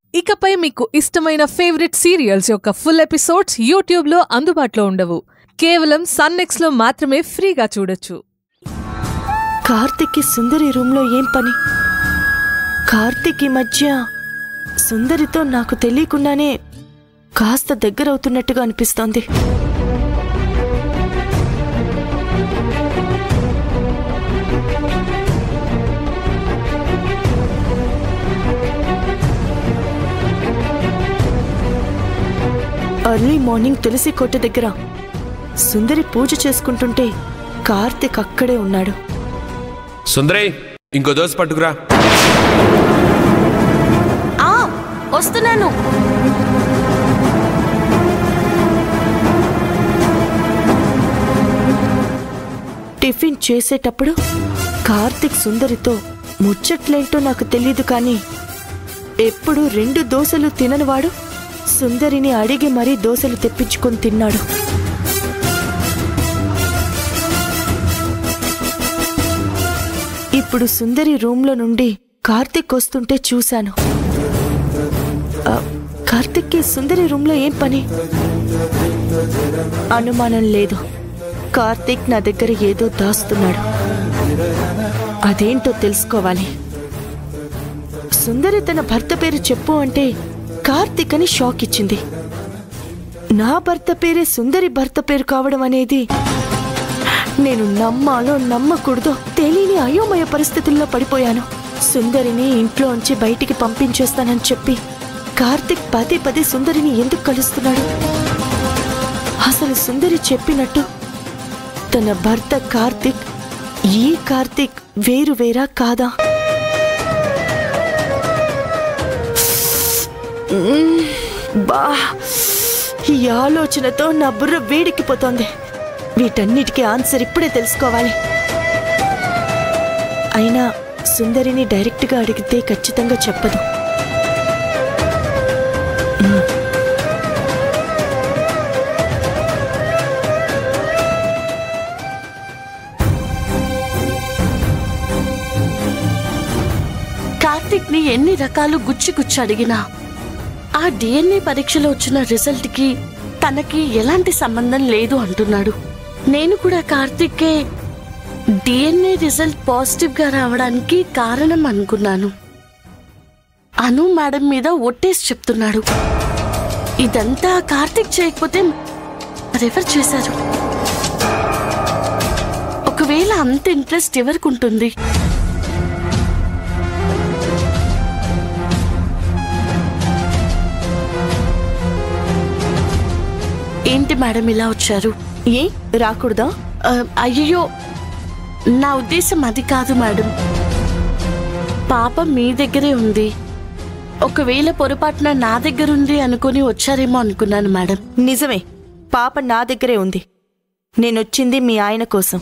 ఇకపై మీకు ఇష్టమైన ఫేవరెట్ సీరియల్స్ యొక్క ఫుల్ ఎపిసోడ్స్ యూట్యూబ్లో అందుబాటులో ఉండవు కేవలం సన్నెక్స్లో మాత్రమే ఫ్రీగా చూడొచ్చు కార్తిక్కి సుందరి రూమ్లో ఏం పని కార్తిక్ ఈ మధ్య సుందరితో నాకు తెలియకుండానే కాస్త దగ్గరవుతున్నట్టుగా అనిపిస్తోంది ఎర్లీ మార్నింగ్ తులసి కోట దగ్గర సుందరి పూజ చేసుకుంటుంటే కార్తిక్ అక్కడే ఉన్నాడు సుందరి ఇంకో దోశ పట్టుకురా ఆ వస్తున్నాను టిఫిన్ చేసేటప్పుడు కార్తిక్ సుందరితో ముచ్చట్లేంటో నాకు తెలియదు కానీ ఎప్పుడు రెండు దోశలు తిననివాడు సుందరిని అడిగి మరీ దోశలు తెప్పించుకొని తిన్నాడు ఇప్పుడు సుందరి రూమ్లో నుండి కార్తిక్ వస్తుంటే చూశాను ఆ, కార్తిక్కి సుందరి రూమ్లో ఏం పని అనుమానం లేదు కార్తిక్ నా దగ్గర ఏదో దాస్తున్నాడు అదేంటో తెలుసుకోవాలి సుందరి తన భర్త పేరు చెప్పు అంటే కార్తిక్ అని షాక్ ఇచ్చింది నా భర్త పేరే సుందరి భర్త పేరు కావడం అనేది నేను నమ్మాలో నమ్మకూడదో తెలియని అయోమయ పరిస్థితుల్లో పడిపోయాను సుందరిని ఇంట్లోంచి బయటికి పంపించేస్తానని చెప్పి కార్తిక్ పదే పదే సుందరిని ఎందుకు కలుస్తున్నాడు అసలు సుందరి చెప్పినట్టు తన భర్త కార్తిక్ ఈ కార్తిక్ వేరు వేరా కాదా మ్మ్. బా ఈ ఆలోచనతో నా బుర్ర వేడెక్కిపోతోంది వీటన్నిటికీ ఆన్సర్ ఇప్పుడే తెలుసుకోవాలి అయినా సుందరిని డైరెక్ట్గా అడిగితే ఖచ్చితంగా చెప్పదు మ్మ్. కార్తిక్ ని ఎన్ని రకాలు గుచ్చి గుచ్చి అడిగినా ఆ డిఎన్ఏ పరీక్షలో వచ్చిన రిజల్ట్ కి తనకి ఎలాంటి సంబంధం లేదు అంటున్నాడు నేను కూడా కార్తిక్కే డిఎన్ఏ రిజల్ట్ పాజిటివ్ గా రావడానికి కారణం అనుకున్నాను అను మేడం మీద ఒట్టేసి చెప్తున్నాడు ఇదంతా కార్తిక్ చేయకపోతే రెఫర్ చేశారు ఒకవేళ అంత ఇంట్రెస్ట్ ఎవరికి ఉంటుంది ఏంటి మేడం ఇలా వచ్చారు ఏ రాకూడదా ఆ, అయ్యో నా ఉద్దేశం అది కాదు మేడం పాప మీ దగ్గరే ఉంది ఒకవేళ పొరపాటున నా దగ్గర ఉంది అనుకుని వచ్చారేమో అనుకున్నాను మేడం నిజమే పాప నా దగ్గరే ఉంది నేనొచ్చింది మీ ఆయన కోసం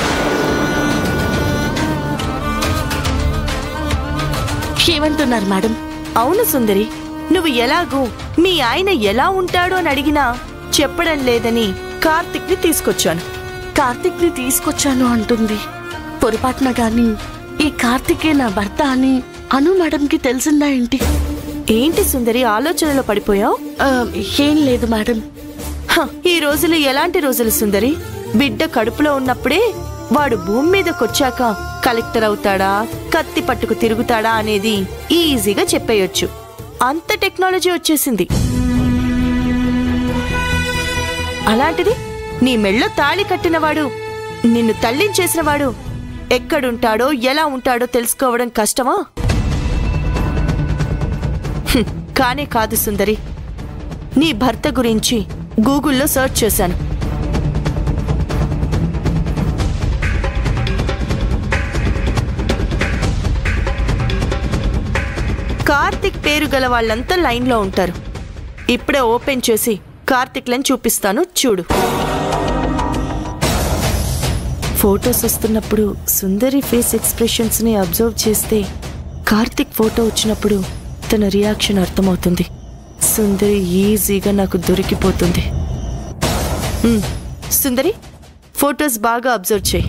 ఏమంటున్నారు మేడం అవును సుందరి నువ్వు ఎలాగూ మీ ఆయన ఎలా ఉంటాడు అని అడిగినా చెప్పడం లేదని కార్తిక్ ని తీసుకొచ్చాను కార్తిక్ ని తీసుకొచ్చాను అంటుంది పొరపాటున గాని ఈ కార్తికే నా భర్త అని అను మేడంకి తెలిసిందా ఏంటి ఏంటి సుందరి ఆలోచనలో పడిపోయావు ఆ, ఏం లేదు మేడం ఈ రోజులు ఎలాంటి రోజులు సుందరి బిడ్డ కడుపులో ఉన్నప్పుడే వాడు భూమి మీదకొచ్చాక కలెక్టర్ అవుతాడా కత్తి పట్టుకు తిరుగుతాడా అనేది ఈజీగా చెప్పేయొచ్చు అంత టెక్నాలజీ వచ్చేసింది అలాంటిది నీ మెళ్ళో తాళి కట్టినవాడు నిన్ను తల్లించేసినవాడు ఎక్కడుంటాడో ఎలా ఉంటాడో తెలుసుకోవడం కష్టమా హ్మ్, కానే కాదు సుందరి నీ భర్త గురించి గూగుల్లో సెర్చ్ చేశాను కార్తిక్ పేరు గల వాళ్ళంతా లైన్లో ఉంటారు ఇప్పుడే ఓపెన్ చేసి కార్తిక్లను చూపిస్తాను చూడు ఫోటోస్ వస్తున్నప్పుడు సుందరి ఫేస్ ఎక్స్ప్రెషన్స్ని అబ్జర్వ్ చేస్తే కార్తిక్ ఫోటో వచ్చినప్పుడు తన రియాక్షన్ అర్థమవుతుంది సుందరి ఈజీగా నాకు దొరికిపోతుంది మ్, సుందరి ఫోటోస్ బాగా అబ్జర్వ్ చేయి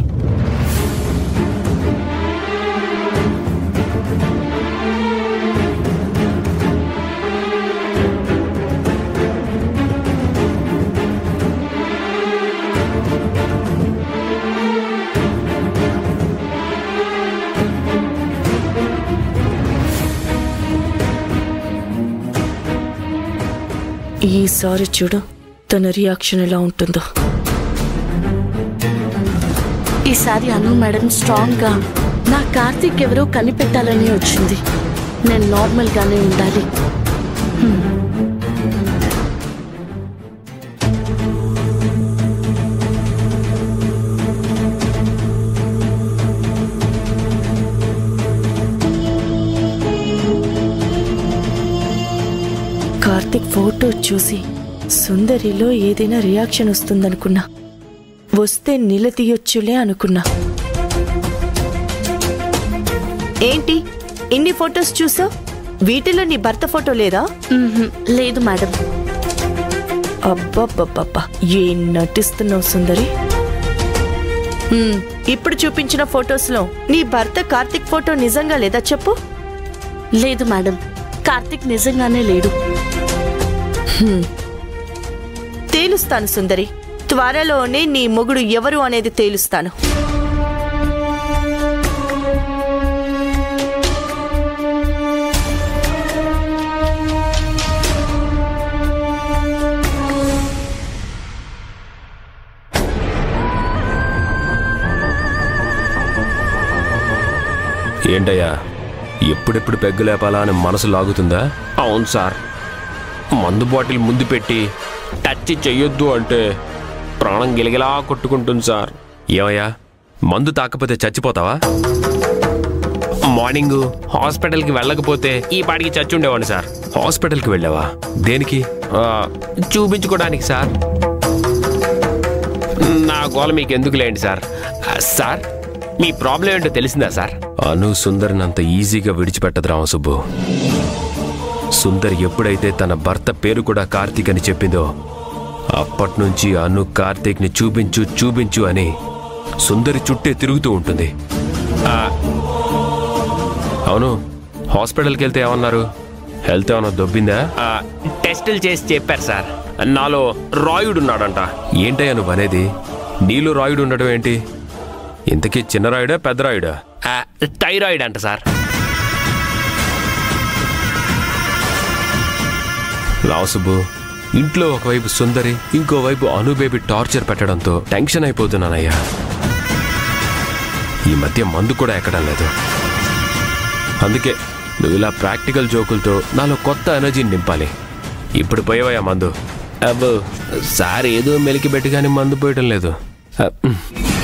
ఈసారి చూడు తన రియాక్షన్ ఎలా ఉంటుందో ఈసారి అను మేడం స్ట్రాంగ్ గా నా కార్తీక్ ఎవరో కనిపెట్టాలని వచ్చింది నేను నార్మల్ గానే ఉండాలి కార్తిక్ ఫోటో చూసి సుందరిలో ఏదైనా రియాక్షన్ వస్తుందనుకున్నా వస్తే నిలదీయొచ్చులే అనుకున్నా ఏంటి ఇన్ని ఫొటోస్ చూసా వీటిలో నీ భర్త ఫోటో లేదా మ్మ్హ్మ్. లేదు మేడం అబ్బబ్బబ్బబ్బా ఏం నటిస్తున్నావు సుందరి హ్మ్, ఇప్పుడు చూపించిన ఫొటోస్ లో నీ భర్త కార్తిక్ ఫోటో నిజంగా లేదా చెప్పు లేదు మేడం కార్తీక్ నిజంగానే లేడు తేలుస్తాను సుందరి త్వరలోనే నీ మొగుడు ఎవరు అనేది తేలుస్తాను ఏంటయ్యా ఎప్పుడెప్పుడు పెగ్గు లేపాలా అని మనసు లాగుతుందా అవును సార్ మందు బాటిల్ ముందు పెట్టి టచ్ చెయ్యొద్దు అంటే ప్రాణం గిలగిలా కొట్టుకుంటుంది సార్ ఏమయ్యా మందు తాకపోతే చచ్చిపోతావా మార్నింగ్ హాస్పిటల్కి వెళ్ళకపోతే ఈ పాటికి చచ్చి ఉండేవాడిని సార్ హాస్పిటల్కి వెళ్ళావా దేనికి ఆ, చూపించుకోవడానికి సార్ నా గోల మీకు ఎందుకు లేండి సార్ ఆ, సార్ మీ ప్రాబ్లం ఏంటో తెలిసిందా సార్ అను సుందరిని అంత ఈజీగా విడిచిపెట్టదు రామసుబ్బు సుందరి ఎప్పుడైతే తన భర్త పేరు కూడా కార్తీక్ అని చెప్పిందో అప్పటి నుంచి అను కార్తీక్ని చూపించు చూపించు అని సుందరి చుట్టే తిరుగుతూ ఉంటుంది ఆ, అవును హాస్పిటల్కి వెళ్తే ఏమన్నారు హెల్త్ ఏమన్నా దొబ్బిందా టెస్టులు చేసి చెప్పారు సార్ నాలో రాయుడు ఉన్నాడంట ఏంటయ్యా నువ్వు అనేది నీలో రాయుడు ఉండడం ఏంటి ఇంతకీ చిన్న రాయుడా పెద్ద రాయుడా థైరాయిడ్ అంట సార్ రావుసుబ్బు ఇంట్లో ఒకవైపు సుందరి ఇంకోవైపు అనుబేబి టార్చర్ పెట్టడంతో టెన్షన్ అయిపోతున్నానయ్యా ఈ మధ్య మందు కూడా ఎక్కడం లేదు అందుకే నువ్వు ఇలా ప్రాక్టికల్ జోకులతో నాలో కొత్త ఎనర్జీని నింపాలి ఇప్పుడు పోయేవయ్యా మందు అబ్బో సార్ ఏదో మెలికి పెట్టి కానీ మందు పోయటం లేదు అ, ఉమ్.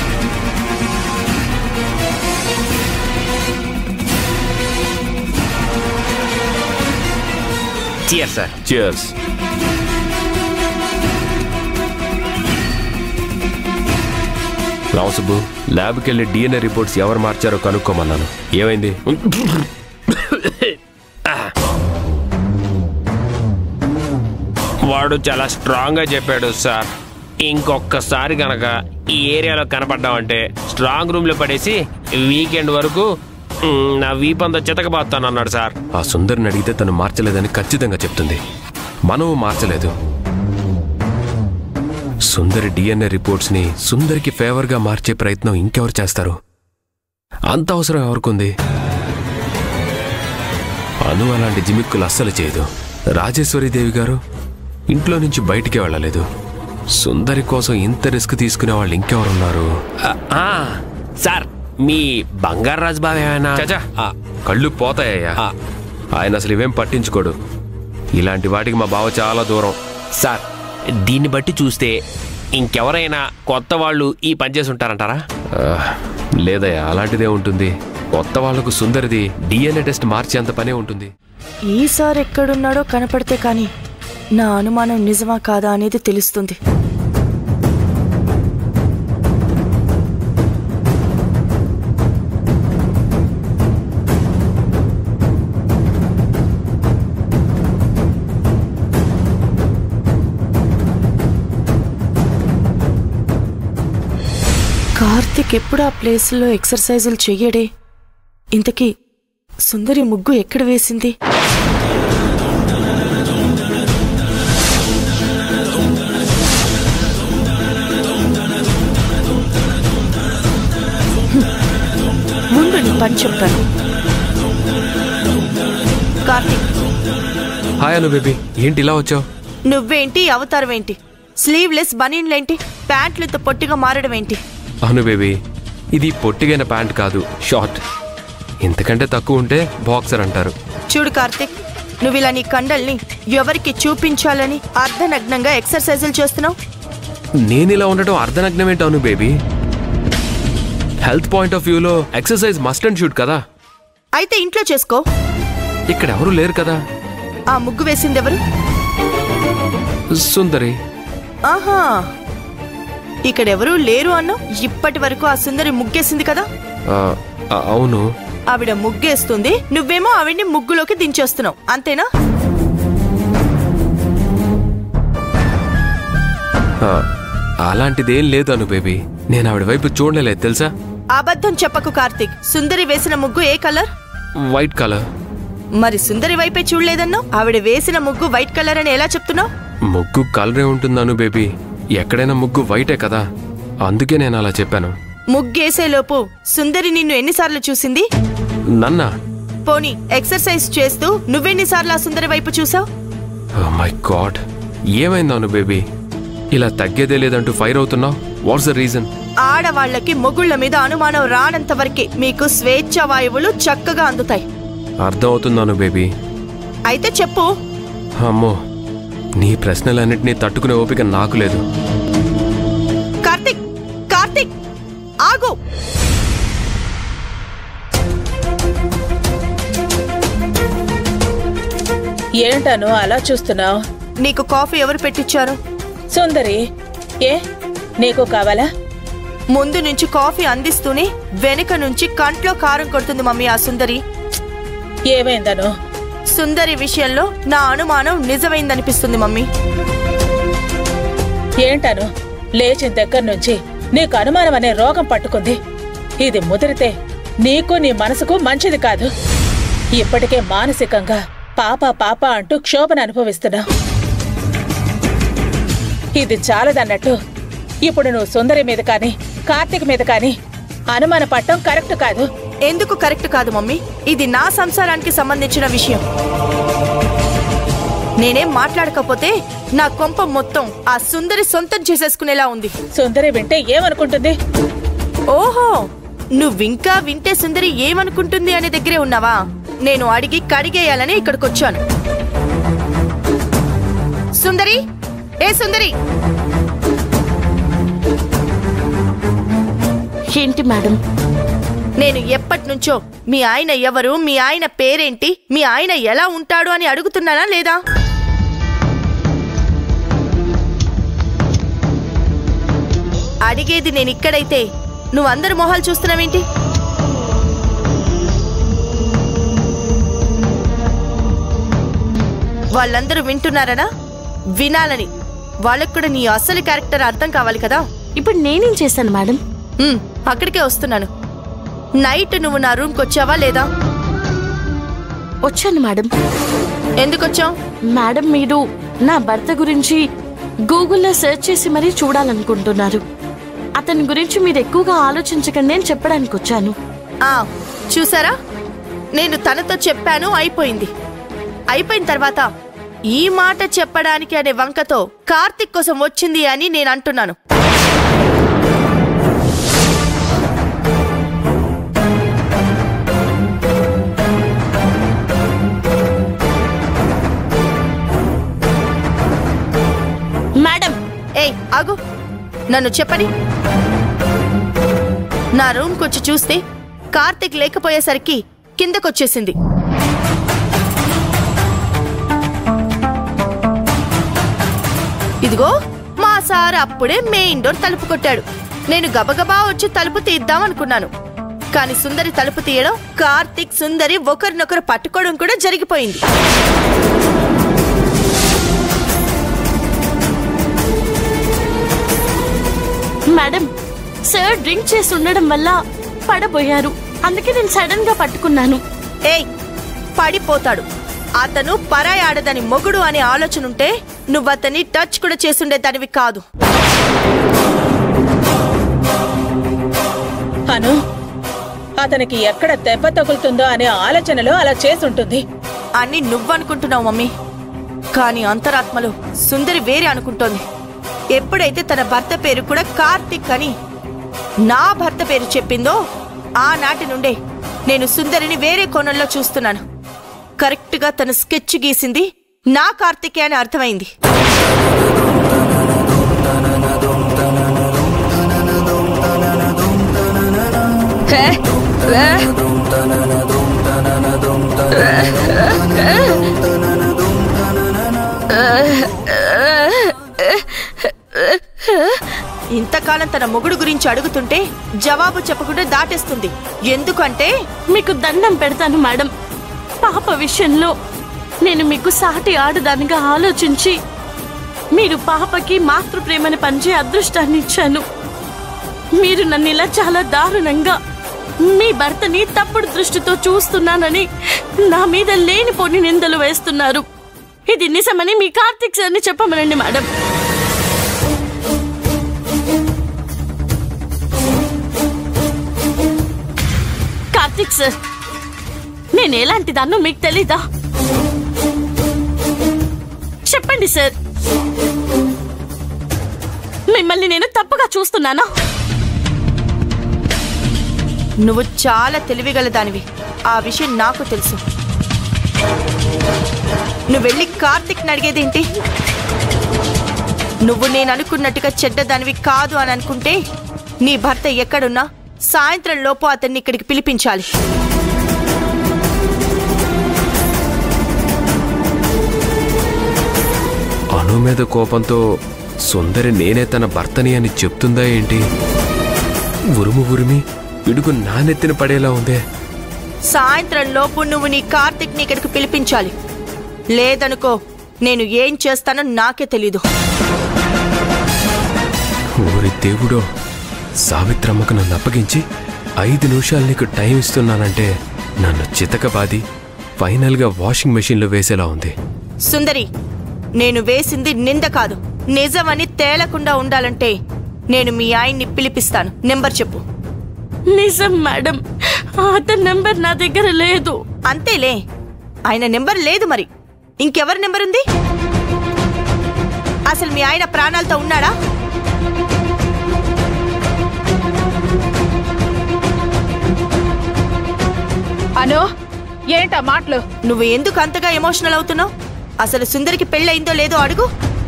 Cheers, sir. Cheers. రావుసుబ్బు ల్యాబ్కి వెళ్ళి డిఎన్ఏ రిపోర్ట్స్ ఎవరు మార్చారో కనుక్కోమన్నాను ఏమైంది వాడు చాలా స్ట్రాంగ్గా చెప్పాడు సార్ ఇంకొకసారి గనక ఈ ఏరియాలో కనపడ్డామంటే స్ట్రాంగ్ రూమ్లో పడేసి వీకెండ్ వరకు మ్, నా వీపంతా చితకబాస్తానన్నాడు సార్ ఆ సుందరిని అడిగితే తను మార్చలేదని ఖచ్చితంగా చెప్తుంది మనము మార్చలేదు సుందరి డిఎన్ఏ రిపోర్ట్స్ని సుందరికి ఫేవర్గా మార్చే ప్రయత్నం ఇంకెవరు చేస్తారు అంత అవసరం ఎవరికుంది అను అలాంటి జిమిక్కులు అస్సలు చేయదు రాజేశ్వరి దేవి గారు ఇంట్లో నుంచి బయటికి వెళ్ళలేదు సుందరి కోసం ఇంత రిస్క్ తీసుకునే వాళ్ళు ఇంకెవరున్నారు సార్ మీ బంగారు రాజు బావ ఏమైనా కళ్ళు పోతాయ్యా ఆయన అసలు ఇవేం పట్టించుకోడు ఇలాంటి వాటికి మా బావ చాలా దూరం సార్ దీన్ని బట్టి చూస్తే ఇంకెవరైనా కొత్త వాళ్ళు ఈ పని చేసి ఉంటారంటారా లేదయ్యా అలాంటిదే ఉంటుంది కొత్త వాళ్లకు సుందరిది డిఎన్ఏ టెస్ట్ మార్చేంత పనే ఉంటుంది ఈసారి ఎక్కడున్నాడో కనపడితే కాని నా అనుమానం నిజమా కాదా అనేది తెలుస్తుంది కార్తిక్ ఎప్పుడు ఆ ప్లేస్లో ఎక్సర్సైజులు చెయ్యడే ఇంతకీ సుందరి ముగ్గు ఎక్కడ వేసింది ముందు నీ పని చెప్తాను కార్తిక్ హాయ్ అను బేబీ ఏంటి ఇలా వచ్చావు నువ్వేంటి అవతారం ఏంటి స్లీవ్లెస్ బనీన్లేంటి ప్యాంట్లతో పొట్టిగా మారడం ఏంటి అవును బేబీ ఇది పొట్టిగైన ప్యాంట్ కాదు షార్ట్ ఇంతకంటే తక్కువ ఉంటే బాక్సర్ అంటారు చూడు కార్తిక్ నువ్వు ఇలా నీ కండల్ని ఎవరికి చూపించాలని అర్ధనగ్నంగా ఎక్సర్సైజులు చేస్తున్నావు నేను ఇలా ఉండటం అర్ధనగ్నమేంటి అవును బేబీ హెల్త్ పాయింట్ ఆఫ్ వ్యూలో ఎక్సర్సైజ్ మస్ట్ అండ్ షూట్ కదా అయితే ఇంట్లో చేసుకో ఇక్కడ ఎవరు లేరు కదా ఆ ముగ్గు వేసింది ఎవరు సుందరి ఆహా ఇక్కడెవరూ లేరు అన్నావు ఇప్పటి వరకు ఆ సుందరి ముగ్గేసింది కదా ఆ, ఆ, అవును ఆవిడ ముగ్గేస్తుంది నువ్వేమో ఆవిడ్ని ముగ్గులోకి దించేస్తున్నావు అంతేనా ఆ, అలాంటిదేం లేదు అను బేబీ నేను ఆవిడ వైపు చూడలేదు తెలుసా అబద్ధం చెప్పకు కార్తిక్ సుందరి వేసిన ముగ్గు ఏ కలర్ వైట్ కలర్ మరి సుందరి వైపే చూడలేదన్నావు ఆవిడ వేసిన ముగ్గు వైట్ కలర్ అని ఎలా చెప్తున్నావు ముగ్గు కలరే ఉంటుంది అను బేబీ ఎక్కడైనా ముగ్గు వైటే కదా అందుకే నేను అలా చెప్పాను ముగ్గేసేలోపు సుందరి నిన్ను ఎన్నిసార్లు చూసింది నన్నా పోనీ ఎక్సర్సైజ్ చేస్తూ నువ్వెన్నిసార్లు ఆ సుందరి వైపు చూసావు మై గాడ్ ఏమైంది అను బేబీ ఇలా తగ్గేదే లేదంటూ ఫైర్ అవుతున్నావు వాట్స్ ద రీజన్ ఆడవాళ్లకి మొగుళ్ళ మీద అనుమానం రానంత వరకే మీకు స్వేచ్ఛ వాయువులు చక్కగా అందుతాయి అర్థం అవుతుంది అను బేబీ అయితే చెప్పు అమ్మో నీ ప్రశ్నలన్నింటినీ తట్టుకునే ఓపిక నాకు లేదు కార్తిక్ కార్తిక్ ఆగు ఏంటను అలా చూస్తున్నావు నీకు కాఫీ ఎవరు పెట్టించారు సుందరి ఏ నీకు కావాలా ముందు నుంచి కాఫీ అందిస్తూనే వెనుక నుంచి కంట్లో కారం కొడుతుంది మమ్మీ ఆ సుందరి ఏమైందను సుందరి విషయంలో నా అనుమానం నిజమైందనిపిస్తుంది మమ్మీ ఏంటను లేచిన దగ్గర నుంచి నీకు అనుమానం అనే రోగం పట్టుకుంది ఇది ముదిరితే నీకు నీ మనసుకు మంచిది కాదు ఇప్పటికే మానసికంగా పాప పాప అంటూ క్షోభను అనుభవిస్తున్నావు ఇది చాలదన్నట్టు ఇప్పుడు నువ్వు సుందరి మీద కానీ కార్తీక్ మీద కానీ అనుమాన పట్టం కరెక్ట్ కాదు ఎందుకు కరెక్ట్ కాదు మమ్మీ ఇది నా సంసారానికి సంబంధించిన విషయం నేనేం మాట్లాడకపోతే నా కొంప మొత్తం ఆ సుందరి సొంతం చేసేసుకునేలా ఉంది సుందరి వింటే ఏమనుకుంటుంది ఓహో నువ్వింకా వింటే సుందరి ఏమనుకుంటుంది అనే దగ్గరే ఉన్నావా నేను అడిగి కడిగేయాలని ఇక్కడికొచ్చాను సుందరి ఏ సుందరి ఏంటి మేడం నేను ఎప్పటి నుంచో మీ ఆయన ఎవరు మీ ఆయన పేరేంటి మీ ఆయన ఎలా ఉంటాడు అని అడుగుతున్నానా లేదా అడిగేది నేను ఇక్కడైతే నువ్వు అందరి మొహాలు చూస్తున్నావేంటి వాళ్ళందరూ వింటున్నారనా వినాలని వాళ్ళకు కూడా నీ అసలు క్యారెక్టర్ అర్థం కావాలి కదా ఇప్పుడు నేనేం చేశాను మేడం ఉమ్, అక్కడికే వస్తున్నాను నైట్ నువ్వు నా రూమ్కి వచ్చావా లేదా వచ్చాను మేడం ఎందుకు వచ్చావు మేడం మీరు నా భర్త గురించి గూగుల్లో సెర్చ్ చేసి మరీ చూడాలనుకుంటున్నారు అతని గురించి మీరు ఎక్కువగా ఆలోచించకండి అని చెప్పడానికి వచ్చాను ఆ చూసారా నేను తనతో చెప్పాను అయిపోయింది అయిపోయిన తర్వాత ఈ మాట చెప్పడానికి అనే వంకతో కార్తిక్ కోసం వచ్చింది అని నేను అంటున్నాను మేడం ఏయ్ ఆగు నన్ను చెప్పని నా రూమ్కి వచ్చి చూస్తే కార్తిక్ లేకపోయేసరికి కిందకొచ్చేసింది ఇదిగో మా సార్ అప్పుడే మెయిన్ డోర్ తలుపు కొట్టాడు నేను గబగబా వచ్చి తలుపు తీద్దాం అనుకున్నాను కానీ సుందరి తలుపు తీయడం కార్తిక్ సుందరి ఒకరినొకరు పట్టుకోవడం కూడా జరిగిపోయింది మేడం సార్ డ్రింక్ చేసి ఉండడం వల్ల పడబోయారు అందుకే నేను సడన్ గా పట్టుకున్నాను ఏయ్ పడిపోతాడు అతను పరాయి ఆడదని మొగుడు అనే ఆలోచన ఉంటే నువ్వు అతన్ని టచ్ కూడా చేసుండేదానివి కాదు అను అతనికి ఎక్కడ దెబ్బ తగులుతుందో అనే ఆలోచనలో అలా చేసుంటుంది అని నువ్వనుకుంటున్నావు మమ్మీ కానీ అంతరాత్మలో సుందరి వేరే అనుకుంటోంది ఎప్పుడైతే తన భర్త పేరు కూడా కార్తిక్ అని నా భర్త పేరు చెప్పిందో ఆనాటి నుండే నేను సుందరిని వేరే కోణంలో చూస్తున్నాను కరెక్ట్గా తన స్కెచ్ గీసింది నా కార్తికే అని అర్థమైంది ఇంతకాలం తన మొగుడు గురించి అడుగుతుంటే జవాబు చెప్పకుండా దాటేస్తుంది ఎందుకంటే మీకు దండం పెడతాను మేడం పాప విషయంలో నేను మీకు సాటి ఆడదానిగా ఆలోచించి మీరు పాపకి మాతృప్రేమని పంచే అదృష్టాన్ని ఇచ్చాను మీరు నన్ను ఇలా చాలా దారుణంగా మీ భర్తని తప్పుడు దృష్టితో చూస్తున్నానని నా మీద లేనిపోని నిందలు వేస్తున్నారు ఇది నిజమని మీ కార్తిక్ సార్ని చెప్పమనండి మేడం కార్తిక్ సార్ నేను ఎలాంటి దాన్నో మీకు తెలీదా చెప్పండి సార్ మిమ్మల్ని నేను తప్పుగా చూస్తున్నానా నువ్వు చాలా తెలివిగల దానివి ఆ విషయం నాకు తెలుసు నువ్వు వెళ్ళి కార్తిక్ని అడిగేదేంటి నువ్వు నేను అనుకున్నట్టుగా చెడ్డదానివి కాదు అని అనుకుంటే నీ భర్త ఎక్కడున్నా సాయంత్రం లోపు అతన్ని ఇక్కడికి పిలిపించాలి అను మీద కోపంతో సుందరి నేనే తన భర్తని అని చెప్తుందా ఏంటి ఉరుము ఉరిమి పిడుగు నా నెత్తిన పడేలా ఉందే సాయంత్రం లోపు నువ్వు నీ కార్తిక్ని ఇక్కడికి పిలిపించాలి లేదనుకో నేను ఏం చేస్తానో నాకే తెలీదు ఊరి దేవుడో సావిత్రమ్మకు నన్ను అప్పగించి ఐదు నిమిషాలు నీకు టైం ఇస్తున్నానంటే నన్ను చితకబాది ఫైనల్గా వాషింగ్ మెషిన్లో వేసేలా ఉంది సుందరి నేను వేసింది నింద కాదు నిజమని తేలకుండా ఉండాలంటే నేను మీ ఆయన్ని పిలిపిస్తాను నెంబర్ చెప్పు నిజం మేడం అతని నెంబర్ నా దగ్గర లేదు అంతేలే ఆయన నెంబర్ లేదు మరి ఇంకెవరి నెంబర్ ఉంది అసలు మీ ఆయన ప్రాణాలతో ఉన్నాడా అను ఏంటా మాటలు నువ్వు ఎందుకు అంతగా ఎమోషనల్ అవుతున్నావు అసలు సుందరికి పెళ్ళయిందో లేదో అడుగు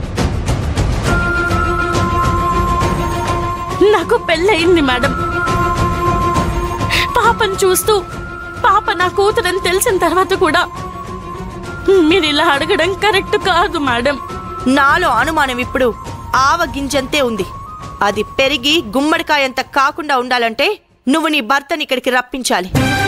నాకు పెళ్ళయింది మేడం పాపను చూస్తూ పాప నా కూతురని తెలిసిన తర్వాత కూడా మీరు ఇలా అడగడం కరెక్ట్ కాదు మేడం నాలో అనుమానం ఇప్పుడు ఆవ గింజంతే ఉంది అది పెరిగి గుమ్మడికాయంత కాకుండా ఉండాలంటే నువ్వు నీ భర్తని ఇక్కడికి రప్పించాలి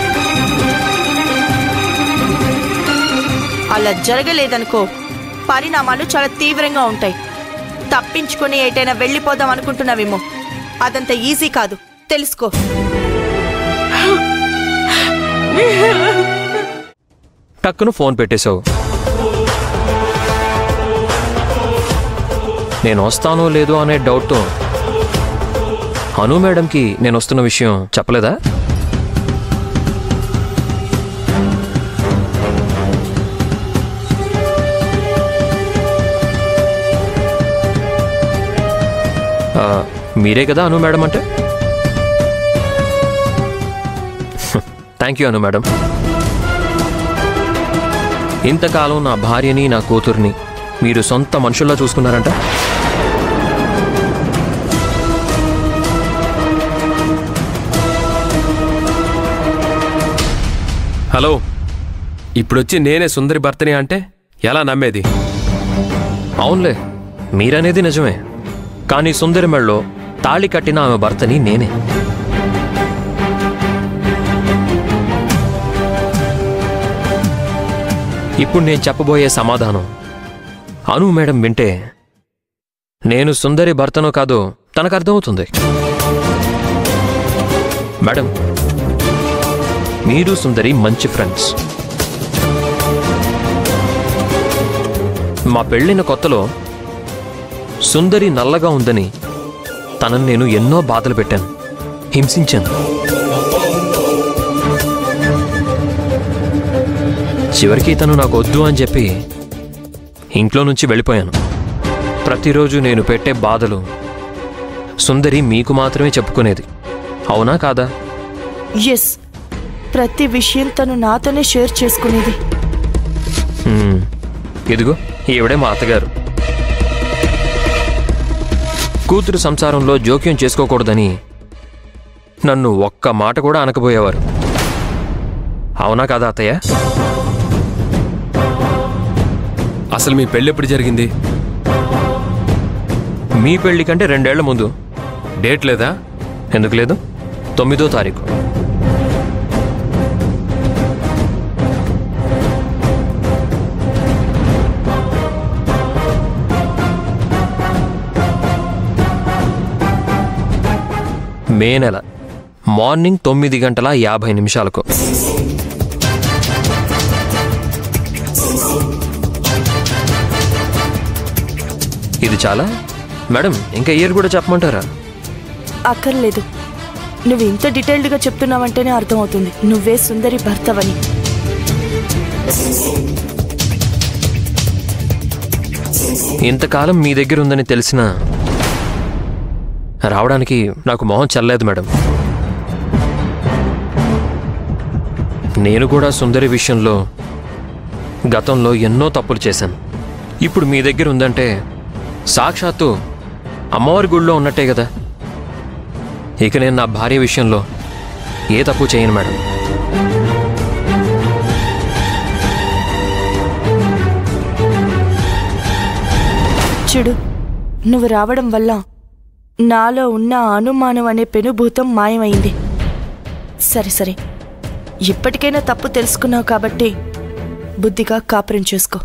అలా జరగలేదనుకో పరిణామాలు చాలా తీవ్రంగా ఉంటాయి తప్పించుకొని ఎటైనా వెళ్ళిపోదాం అనుకుంటున్నావేమో అదంత ఈజీ కాదు తెలుసుకో టక్కును ఫోన్ పెట్టేశావు నేను వస్తానో లేదో అనే డౌట్తో అను మేడంకి నేను వస్తున్న విషయం చెప్పలేదా ఆ, మీరే కదా అను మేడం అంటే థ్యాంక్ యూ అను మేడం ఇంతకాలం నా భార్యని నా కూతుర్ని మీరు సొంత మనుషుల్లా చూసుకున్నారంట హలో ఇప్పుడొచ్చి నేనే సుందరి భర్తని అంటే ఎలా నమ్మేది అవునులే మీరనేది నిజమే కానీ సుందరి మెళ్ళలో తాళి కట్టిన ఆమె భర్తని నేనే ఇప్పుడు నేను చెప్పబోయే సమాధానం అను మేడం వింటే నేను సుందరి భర్తనో కాదో తనకు అర్థమవుతుంది మేడం మీరు సుందరి మంచి ఫ్రెండ్స్ మా పెళ్ళిన కొత్తలో సుందరి నల్లగా ఉందని తనను నేను ఎన్నో బాధలు పెట్టాను హింసించాను చివరికి తను నాకు వద్దు అని చెప్పి ఇంట్లో నుంచి వెళ్ళిపోయాను ప్రతిరోజు నేను పెట్టే బాధలు సుందరి మీకు మాత్రమే చెప్పుకునేది అవునా కాదా ఎస్ ప్రతి విషయం తను నాతోనే షేర్ చేసుకునేది హ్మ్. ఇదిగో ఈవిడే మా అత్తగారు కూతురు సంసారంలో జోక్యం చేసుకోకూడదని నన్ను ఒక్క మాట కూడా అనకపోయేవారు అవునా కాదా అత్తయ్య అసలు మీ పెళ్ళి ఎప్పుడు జరిగింది మీ పెళ్లి కంటే రెండేళ్ల ముందు డేట్ లేదా ఎందుకు లేదు తొమ్మిదో తారీఖు మే నెల మార్నింగ్ తొమ్మిది గంటల యాభై నిమిషాలకు ఇది చాలా మేడం ఇంకా ఇయర్ కూడా చెప్పమంటారా అక్కర్లేదు నువ్వు ఇంత డీటెయిల్డ్గా చెప్తున్నావంటేనే అర్థమవుతుంది నువ్వే సుందరి భర్తవని ఇంతకాలం మీ దగ్గర ఉందని తెలిసినా రావడానికి నాకు మొహం చల్లలేదు మేడం నేను కూడా సుందరి విషయంలో గతంలో ఎన్నో తప్పులు చేశాను ఇప్పుడు మీ దగ్గర ఉందంటే సాక్షాత్తు అమ్మవారి గుడిలో ఉన్నట్టే కదా ఇక నేను నా భార్య విషయంలో ఏ తప్పు చేయను మేడం చూడు నువ్వు రావడం వల్ల నాలో ఉన్న అనుమానం అనే పెనుభూతం మాయమైంది సరే సరే ఇప్పటికైనా తప్పు తెలుసుకున్నావు కాబట్టి బుద్ధిగా కాపురం చేసుకో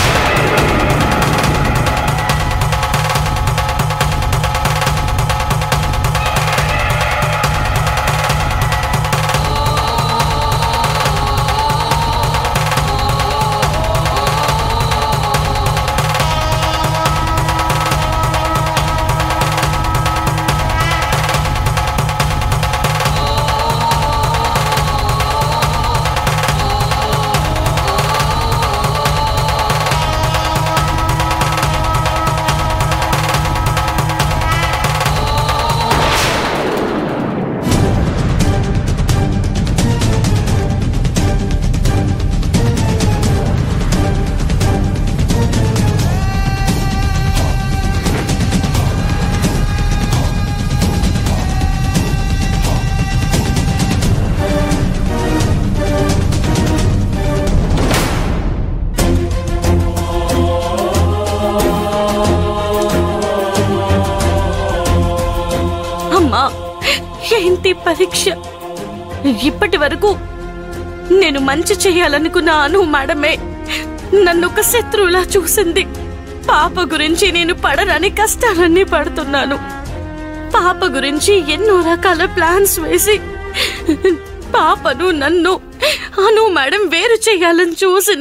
అమ్మా ఏంటి పరీక్ష ఇప్పటి వరకు నేను మంచి చేయాలనుకున్న అను మేడమే నన్ను ఒక శత్రువులా చూసింది పాప గురించి నేను పడరాని కష్టాలన్నీ పడుతున్నాను పాప గురించి ఎన్నో రకాల ప్లాన్స్ వేసి పాపను నన్ను అను మేడం వేరు చేయాలని చూసిన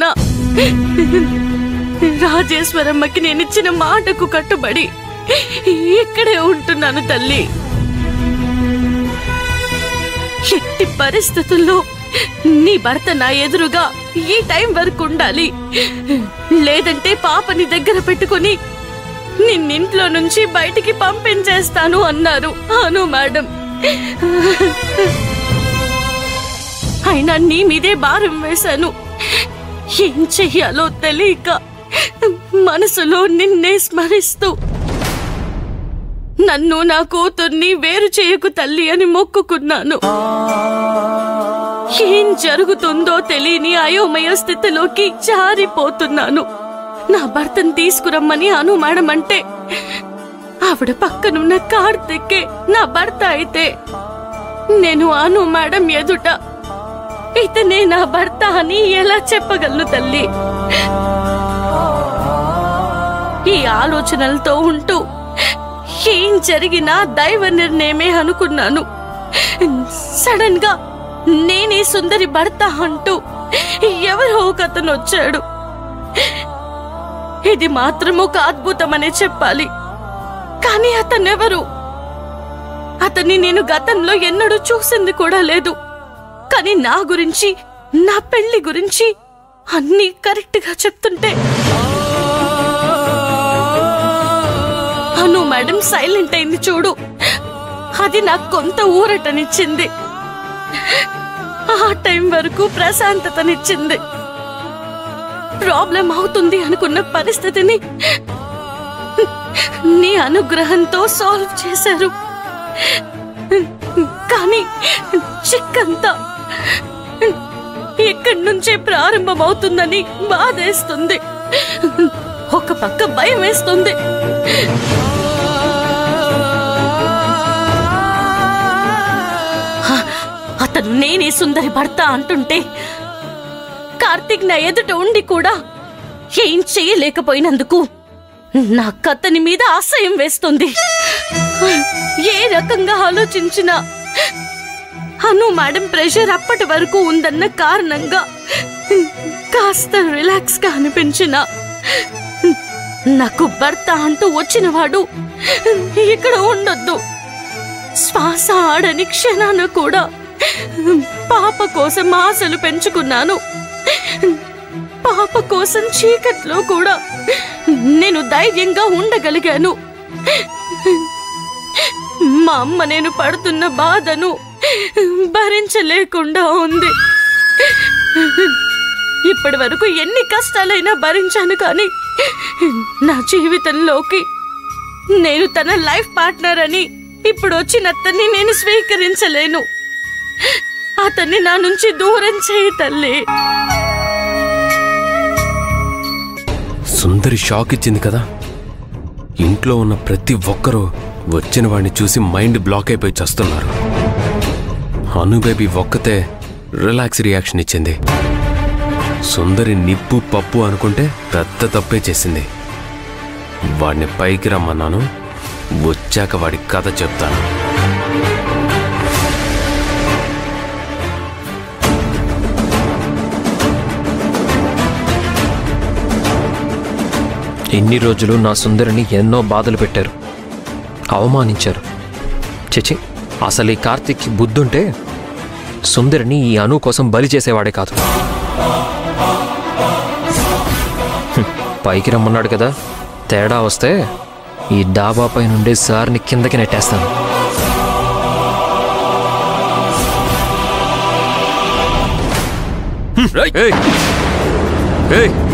రాజేశ్వరమ్మకి నేను ఇచ్చిన మాటకు కట్టుబడి ఇక్కడే ఉంటున్నాను తల్లి ఎట్టి పరిస్థితుల్లో నీ భర్త నా ఎదురుగా ఈ టైం వరకు ఉండాలి లేదంటే పాపని దగ్గర పెట్టుకుని నిన్నింట్లో నుంచి బయటికి పంపించేస్తాను అన్నారు అను మేడం అయినా నీ మీదే భారం వేశాను ఏం చెయ్యాలో తెలియక మనసులో నిన్నే స్మరిస్తూ నన్ను నా కూతుర్ని వేరు చేయకు తల్లి అని మొక్కుకున్నాను ఏం జరుగుతుందో తెలియని అయోమయ స్థితిలోకి జారిపోతున్నాను నా భర్తను తీసుకురమ్మని అను మేడం అంటే ఆవిడ పక్కనున్న కార్తిక్కే నా భర్త అయితే నేను అను మేడం ఎదుట ఇతనే నా భర్త అని ఎలా చెప్పగలను తల్లి ఈ ఆలోచనలతో ఉంటూ ఏం జరిగినా దైవ నిర్ణయమే అనుకున్నాను సడన్ గా నేనే సుందరి భర్త అంటూ ఎవరో ఒకతను వచ్చాడు ఇది మాత్రం ఒక అద్భుతమనే చెప్పాలి కానీ అతనెవరు అతన్ని నేను గతంలో ఎన్నడూ చూసింది కూడా లేదు కానీ నా గురించి నా పెళ్లి గురించి అన్నీ కరెక్ట్ గా చెప్తుంటే మేడం సైలెంట్ అయింది చూడు అది నాకు కొంత ఊరటనిచ్చింది ఆ టైం వరకు ప్రశాంతతనిచ్చింది ప్రాబ్లం అవుతుంది అనుకున్న పరిస్థితిని నీ అనుగ్రహంతో సాల్వ్ చేశారు కానీ చిక్కంతా ఎక్కడి నుంచే ప్రారంభమవుతుందని బాధేస్తుంది ఒక పక్క భయం వేస్తుంది హ, అతను నేనే సుందరి భర్త అంటుంటే కార్తీక్ నా ఎదుట ఉండి కూడా ఏం చేయలేకపోయినందుకు నా కథని మీద అసహ్యం వేస్తుంది ఏ రకంగా ఆలోచించినా అను మేడం ప్రెషర్ అప్పటి వరకు ఉందన్న కారణంగా కాస్త రిలాక్స్ గా అనిపించిన నాకు భర్త అంటూ వచ్చినవాడు ఇక్కడ ఉండొద్దు శ్వాస ఆడని క్షణాన కూడా పాప కోసం ఆశలు పెంచుకున్నాను పాప కోసం చీకట్లో కూడా నేను ధైర్యంగా ఉండగలిగాను మా అమ్మ నేను పడుతున్న బాధను భరించలేకుండా ఉంది ఇప్పటి వరకు ఎన్ని కష్టాలైనా భరించాను కానీ నా జీవితంలోకి నేను తన లైఫ్ పార్ట్నర్ అని ఇప్పుడు వచ్చిన అతన్ని నేను స్వీకరించలేను అతన్ని నా నుంచి దూరం చేయి తల్లి సుందరి షాక్ ఇచ్చింది కదా ఇంట్లో ఉన్న ప్రతి ఒక్కరూ వచ్చిన వాడిని చూసి మైండ్ బ్లాక్ అయిపోయి చస్తున్నారు అను బేబీ ఒక్కతే రిలాక్స్ రియాక్షన్ ఇచ్చింది సుందరి నిప్పు పప్పు అనుకుంటే పెద్ద తప్పే చేసింది వాడిని పైకి రమ్మన్నాను వచ్చాక వాడి కథ చెప్తాను ఇన్ని రోజులు నా సుందరిని ఎన్నో బాధలు పెట్టారు అవమానించారు చిచి అసలు ఈ కార్తిక్కి బుద్ధుంటే సుందరిని ఈ అను కోసం బలి చేసేవాడే కాదు హ్మ్, పైకి రమ్మన్నాడు కదా తేడా వస్తే ఈ డాబాపై నుండి సార్ని కిందకి నెట్టేస్తాను హ్మ్, ఏయ్! ఏయ్!